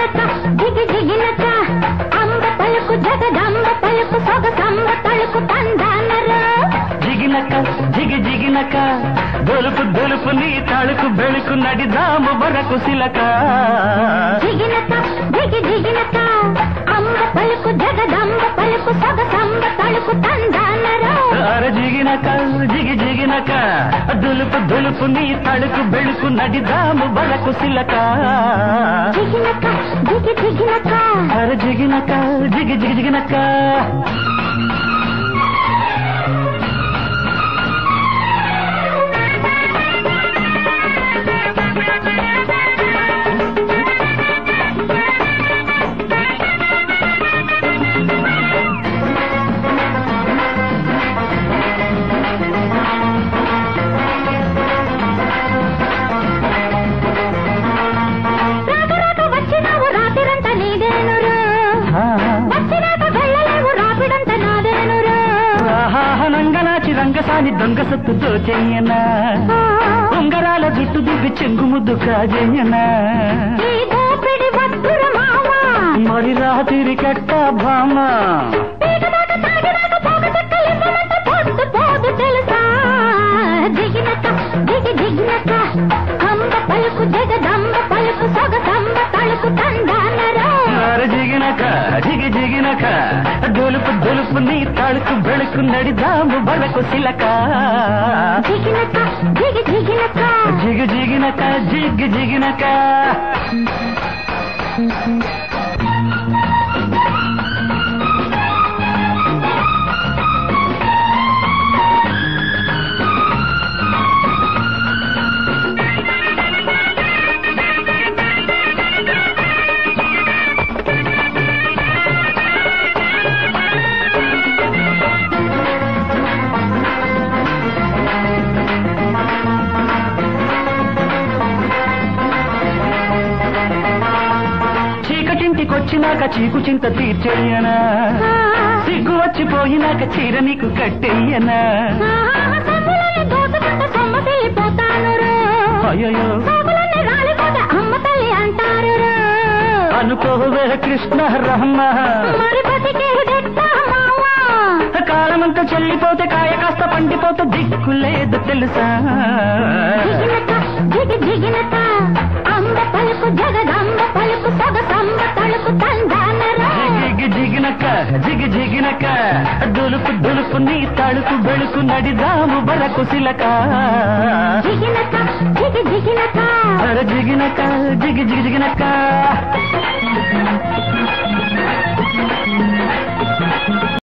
జిగినక జిగి జిగినక అంబ పలుకు జగదంబ పలుకు సొగసంబ తలుకు తందానరు జిగినక జిగి జిగినక దొలుపు దొలుపు నీ తళుకు బెళుకు నడిదాము వరకు సిలక జిగినక జిగి జిగినక అంబ పలుకు జగదంబ పలుకు సొగసంబ తలుకు తందానరు అర జిగినక జిగి జిగినక దులుపు దులుపు నీ తళుకు బెళుకు నడిదాము వరకు సిలక జిగినక జిగి జిగినక అర జిగినక జిగి జిగి జిగినక రాక రాక వచ్చినావు రాత్రిరంతా నీదేనురు వచ్చినాక వెళ్ళలేవు రాపిడంత నాదేనురు నంగనాచి రంగసాని దొంగ సొత్తుతో చెయ్యనా ఉంగరాల జుట్టు దివ్వి చెంగు ముద్దు కాజేయనా ఈ దోపిడి వద్దుర మావా మరి రాత్రి కట్ట భామ పీకదాకా తాగినాక పోక చెక్కలివ్వమంటే పొద్దు పోదు తెలుసా దిగినక దిగి దిగినక అంబ పలుకు జగదంబ పలుకు సొగసంబ తలుకు తందానరా అర జిగినక జిగి జిగినక దొలుపు దొలుపు నీ తళుకు బెళుకు నడిదాము బలకు సిలక దిగినక దిగి దిగినక జిగి జిగినక జిగ్గి జిగినక చీకటింటికొచ్చినాక చీకు చింత తీర్చేయనా సిగ్గు వచ్చిపోయినాక చీర నీకు కట్టెయ్యనా సబ్బులని దోచుకుంటే సొమ్మ తెలిపోతానురు అయ్యో సబ్బులని రాలిపోతే అమ్మ తల్లి అంటారు అనుకోవే కృష్ణ రహమ్మ మరి బతికేదెట్ట మావా కాలమంతా చెల్లిపోతే కాయ కాస్త పండిపోతే దిక్కు లేదు తెలుసా జిగినక జిగి జిగినక అంబ పలుకు జగదంబ పలుకు సొగసంబ తలుకు తందానరా జిగి జిగినక జిగి జిగినక దులుపు దులుపు నీ తడుకు బెళుకు నడిదాము బరకు సిలక జిగినక జిగి జిగినక అర జిగినక జిగి జిగి జిగినక